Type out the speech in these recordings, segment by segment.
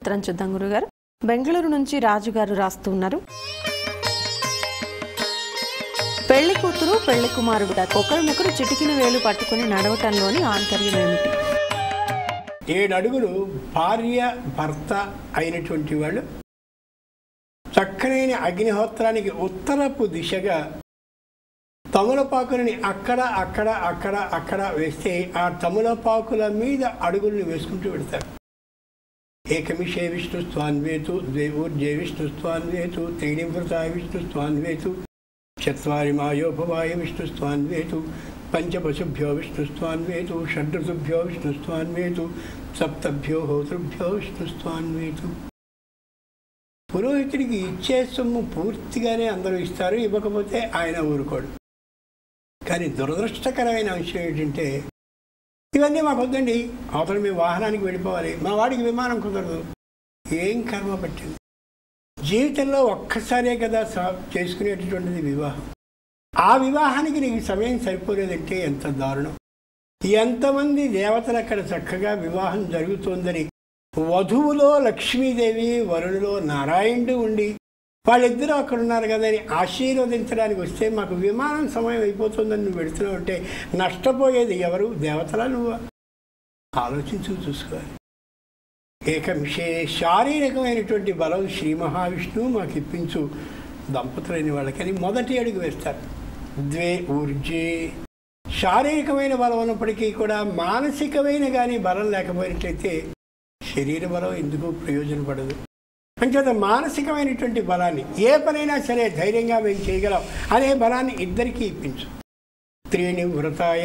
ఉత్తరం చూద్దాం గురుగారు బెంగళూరు నుంచి రాజుగారు రాస్తూ ఉన్నారు పెళ్లి కూతురు పెళ్లి కుమారుడు ఒకరినొకరు చిటికిన వేలు పట్టుకుని నడవటంలోని ఆంతర్యం ఏమిటి ఏడు అడుగులు భార్య భర్త అయినటువంటి వాళ్ళు చక్కనైన అగ్నిహోత్రానికి ఉత్తరపు దిశగా తమలపాకులని అక్కడ అక్కడ అక్కడ అక్కడ వేస్తే ఆ తమలపాకుల మీద అడుగుల్ని వేసుకుంటూ పెడతారు ఏకమిషే విష్ణు స్వాన్వేతు ద్వేఊర్జే విష్ణు స్వాన్వేతు తేణివృతాయ విష్ణు స్వాన్వేతు చత్వారి మాయోపవాయ విష్ణు స్వాన్వేతు పంచపశుభ్యో విష్ణు స్వాన్వేతు షడ్ఋతుభ్యో విష్ణు స్వాన్వేతు సప్తభ్యో హోతృభ్యో విష్ణు స్వాన్వేతు పురోహితుడికి ఇచ్చే సొమ్ము పూర్తిగానే అందరూ ఇస్తారు ఇవ్వకపోతే ఆయన ఊరుకోడు కానీ దురదృష్టకరమైన విషయం ఏంటంటే ఇవన్నీ మాకు వద్దండి అవతల మేము వాహనానికి వెళ్ళిపోవాలి మా వాడికి విమానం కుదరదు ఏం కర్మ పట్టింది జీవితంలో ఒక్కసారే కదా సా- చేసుకునేటటువంటిది వివాహం ఆ వివాహానికి నీకు సమయం సరిపోలేదంటే ఎంత దారుణం ఎంతమంది దేవతలు అక్కడ చక్కగా వివాహం జరుగుతోందని వధువులో లక్ష్మీదేవి వరుణులో నారాయణుడు ఉండి వాళ్ళిద్దరూ అక్కడ ఉన్నారు కదా అని ఆశీర్వదించడానికి వస్తే మాకు విమానం సమయం అయిపోతుందని నువ్వు పెడుతున్నావు అంటే నష్టపోయేది ఎవరు దేవతలా నువ్వా ఆలోచించు చూసుకోవాలి ఏకమిషే శారీరకమైనటువంటి బలం శ్రీ మహావిష్ణువు మాకు ఇప్పించు దంపతులైన వాళ్ళకని మొదటి అడుగు వేస్తారు ద్వే ఊర్జే శారీరకమైన బలం ఉన్నప్పటికీ కూడా మానసికమైన కానీ బలం లేకపోయినట్లయితే శరీర బలం ఎందుకు ప్రయోజనపడదు అంచేత మానసికమైనటువంటి బలాన్ని ఏ పనైనా సరే ధైర్యంగా మేము చేయగలం అనే బలాన్ని ఇద్దరికీ ఇప్పించు త్రీణి వ్రతాయ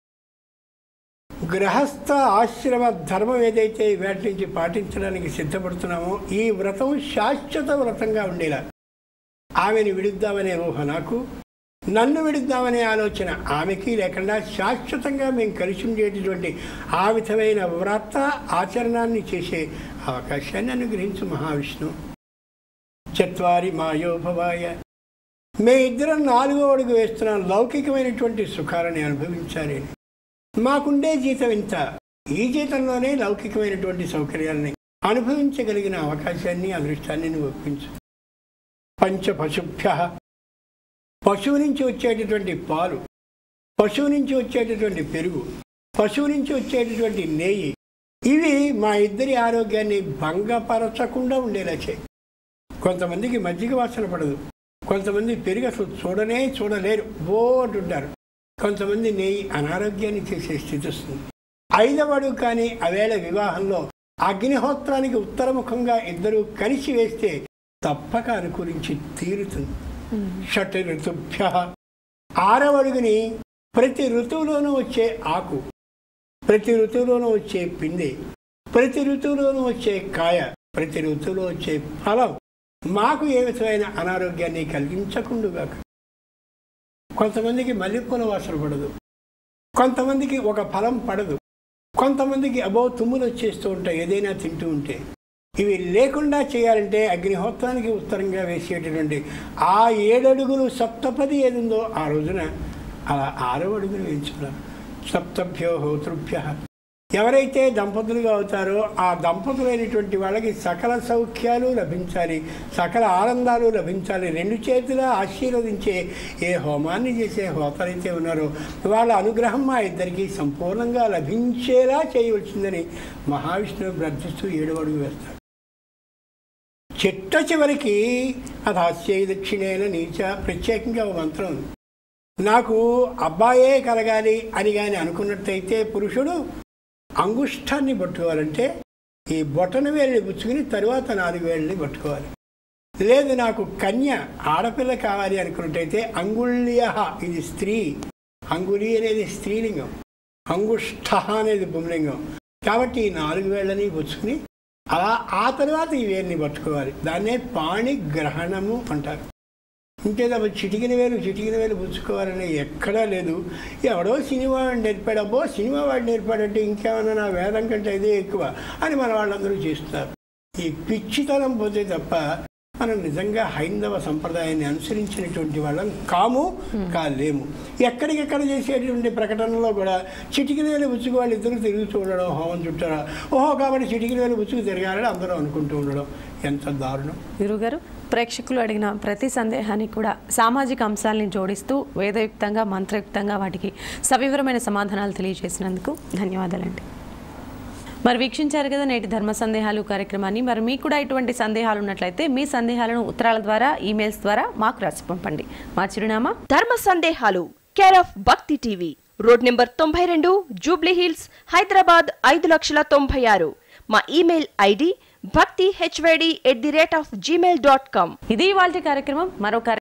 గృహస్థ ఆశ్రమ ధర్మం ఏదైతే వేటి నుంచి పాటించడానికి సిద్ధపడుతున్నామో ఈ వ్రతం శాశ్వత వ్రతంగా ఉండేలా ఆమెను విడుద్దామనే ఊహ నాకు నన్ను విడుద్దామనే ఆలోచన ఆమెకి లేకుండా శాశ్వతంగా మేము కలిసి ఉండేటటువంటి ఆ విధమైన వ్రత ఆచరణాన్ని చేసే అవకాశాన్ని అనుగ్రహించు మహావిష్ణు చత్వారి మాయోభవాయ మే ఇద్దరం నాలుగో అడుగు వేస్తున్నాం లౌకికమైనటువంటి సుఖాలని అనుభవించాలి అని. మాకుండే జీతం ఇంత ఈ జీతంలోనే లౌకికమైనటువంటి సౌకర్యాలని అనుభవించగలిగిన అవకాశాన్ని అదృష్టాన్ని నువ్వు ఒప్పించు పంచ పశుభ్య పశువు నుంచి వచ్చేటటువంటి పాలు పశువు నుంచి వచ్చేటటువంటి పెరుగు పశువు నుంచి వచ్చేటటువంటి నెయ్యి ఇవి మా ఇద్దరి ఆరోగ్యాన్ని భంగపరచకుండా ఉండేలా చేయి కొంతమందికి మజ్జిగ వాసన పడదు కొంతమంది పెరుగు అసలు చూడనే చూడలేరు బో అంటుంటారు కొంతమంది నెయ్యి అనారోగ్యాన్ని చేసే స్థితి వస్తుంది ఐదవడు కానీ ఆవేళ వివాహంలో అగ్నిహోత్రానికి ఉత్తరముఖంగా ఇద్దరు కలిసి వేస్తే తప్పక అనుకూలించి తీరుతుంది షట్ ఋతుభ్య ఆరవ అడుగుని ప్రతి ఋతువులోనూ వచ్చే ఆకు ప్రతి ఋతువులోనూ వచ్చే పిండి ప్రతి ఋతువులోనూ వచ్చే కాయ ప్రతి ఋతువులో వచ్చే ఫలం మాకు ఏ విధమైన అనారోగ్యాన్ని కలిగించకుండుగాక కొంతమందికి మల్లెపూల వాసన పడదు కొంతమందికి ఒక ఫలం పడదు కొంతమందికి అబో తుమ్ములు వచ్చేస్తూ ఉంటాయి ఏదైనా తింటూ ఉంటే ఇవి లేకుండా చేయాలంటే అగ్నిహోత్రానికి ఉత్తరంగా వేసేటటువంటి ఆ ఏడడుగులు సప్తపది ఏదుందో ఆ రోజున అలా ఆరవ అడుగులు వేయించుకున్నారు సప్తభ్యో హోతృభ్య ఎవరైతే దంపతులుగా అవుతారో ఆ దంపతులైనటువంటి వాళ్ళకి సకల సౌఖ్యాలు లభించాలి సకల ఆనందాలు లభించాలి రెండు చేతులా ఆశీర్వదించే ఏ హోమాన్ని చేసే హోతలైతే ఉన్నారో వాళ్ళ అనుగ్రహం మా ఇద్దరికి సంపూర్ణంగా లభించేలా చేయవలసిందని మహావిష్ణువు ప్రార్థిస్తూ ఏడు అడుగు వేస్తారు చిట్ట చివరికి అధాస్యై దక్షిణేన నీచ ప్రత్యేకంగా ఒక మంత్రం ఉంది నాకు అబ్బాయే కలగాలి అని కానీ అనుకున్నట్టయితే పురుషుడు అంగుష్టాన్ని పట్టుకోవాలంటే ఈ బొటన వేలిని పుచ్చుకుని తరువాత నాలుగు వేలని పట్టుకోవాలి లేదు నాకు కన్య ఆడపిల్ల కావాలి అనుకున్నట్టయితే అంగుళ్య ఇది స్త్రీ అంగుళి అనేది స్త్రీలింగం అంగుష్ఠ అనేది పుంలింగం కాబట్టి ఈ నాలుగు వేళ్ళని పుచ్చుకుని అలా ఆ తర్వాత ఈ వేలిని పట్టుకోవాలి దాన్నే పాణిగ్రహణము అంటారు ఇంకే తప్ప చిటికిన వేలు చిటికిన వేలు పుచ్చుకోవాలని ఎక్కడా లేదు ఎవడో సినిమా వాడు నేర్పాడు అబ్బో సినిమా వాడు నేర్పాడంటే ఇంకేమన్నా నా వేదం కంటే ఇదే ఎక్కువ అని మన వాళ్ళందరూ చేస్తారు ఈ పిచ్చితనం పోతే తప్ప మనం నిజంగా హైందవ సంప్రదాయాన్ని అనుసరించినటువంటి వాళ్ళం కాము కాలేము ఎక్కడికెక్కడ చేసేటువంటి ప్రకటనలో కూడా చిటికిన వేలు బుచ్చుకు వాళ్ళు ఇద్దరు తిరుగుతూ ఉండడం హోమం చుట్టారా ఓహో కాబట్టి చిటికిన వేలు బుచ్చుకు తిరగాలని అందరూ అనుకుంటూ ఉండడం ఎంత దారుణం గురుగారు ప్రేక్షకులు అడిగిన ప్రతి సందేహానికి కూడా సామాజిక అంశాలని జోడిస్తూ వేదయుక్తంగా మంత్రయుక్తంగా వాటికి సవివరమైన సమాధానాలు తెలియజేసినందుకు ధన్యవాదాలండి మరి వీక్షించారు కదా నేటి ధర్మ సందేహాలు కార్యక్రమాన్ని మరి మీకు కూడా ఇటువంటి సందేహాలు ఉన్నట్లయితే మీ సందేహాలను ఉత్తరాల ద్వారా ఈమెయిల్స్ ద్వారా మాకు రాసి పంపండి మా చిరునామా ధర్మ సందేహాలు care of Bhakti TV road number తొంభై రెండు జూబ్లీ హిల్స్ హైదరాబాద్ ఐదు లక్షల తొంభై ఆరు మా email ID Bhakti HYD at the rate of Gmail dot com ఇది ఇవాళ కార్యక్రమం మరో కార్య-